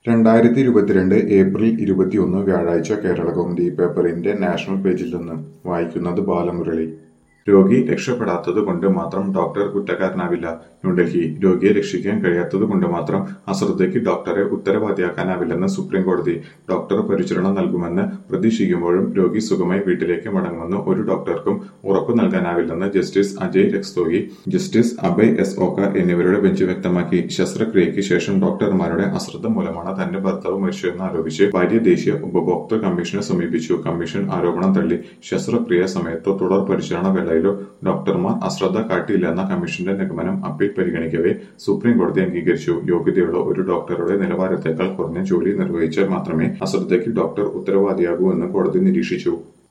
രണ്ടായിരത്തി ഇരുപത്തിരണ്ട് ഏപ്രിൽ ഇരുപത്തിയൊന്ന് വ്യാഴാഴ്ച കേരളകൗമുദി പേപ്പറിന്റെ നാഷണൽ പേജിൽ നിന്ന് വായിക്കുന്നത് ബാലമുരളി രോഗി രക്ഷപ്പെടാത്തത് കൊണ്ട് മാത്രം ഡോക്ടർ കുറ്റക്കാരനാവില്ല ന്യൂഡൽഹി രോഗിയെ രക്ഷിക്കാൻ കഴിയാത്തത് കൊണ്ട് മാത്രം അശ്രദ്ധയ്ക്ക് ഡോക്ടറെ ഉത്തരവാദിയാക്കാനാവില്ലെന്ന് സുപ്രീം കോടതി ഡോക്ടർ പരിചരണം നൽകുമെന്ന് പ്രതീക്ഷിക്കുമ്പോഴും രോഗി സുഖമായി വീട്ടിലേക്ക് മടങ്ങുമെന്ന് ഒരു ഡോക്ടർക്കും ഉറപ്പു നൽകാനാവില്ലെന്ന് justice Ajay Rastogi justice Abhay S Oka എന്നിവരുടെ ബെഞ്ച് വ്യക്തമാക്കി ശസ്ത്രക്രിയയ്ക്ക് ശേഷം ഡോക്ടർമാരുടെ അശ്രദ്ധ മൂലമാണ് തന്റെ ഭർത്താവ് മരിച്ചതെന്ന് ആരോപിച്ച് ഭാര്യ ദേശീയ ഉപഭോക്തൃ കമ്മീഷനെ സമീപിച്ചു കമ്മീഷൻ ആരോപണം തള്ളി ശസ്ത്രക്രിയ സമയത്തോ തുടർ പരിചരണ വേളയിലോ ഡോക്ടർമാർ അശ്രദ്ധ കാട്ടിയില്ലെന്ന കമ്മീഷന്റെ നിഗമനം അപ്പീൽ പരിഗണിക്കവേ സുപ്രീം കോടതി അംഗീകരിച്ചു യോഗ്യതയുള്ള ഒരു ഡോക്ടറുടെ നിലവാരത്തേക്കാൾ കുറഞ്ഞ ജോലി നിർവഹിച്ചാൽ മാത്രമേ അശ്രദ്ധയ്ക്ക് ഡോക്ടർ ഉത്തരവാദിയാകൂ എന്ന് കോടതി നിരീക്ഷിച്ചു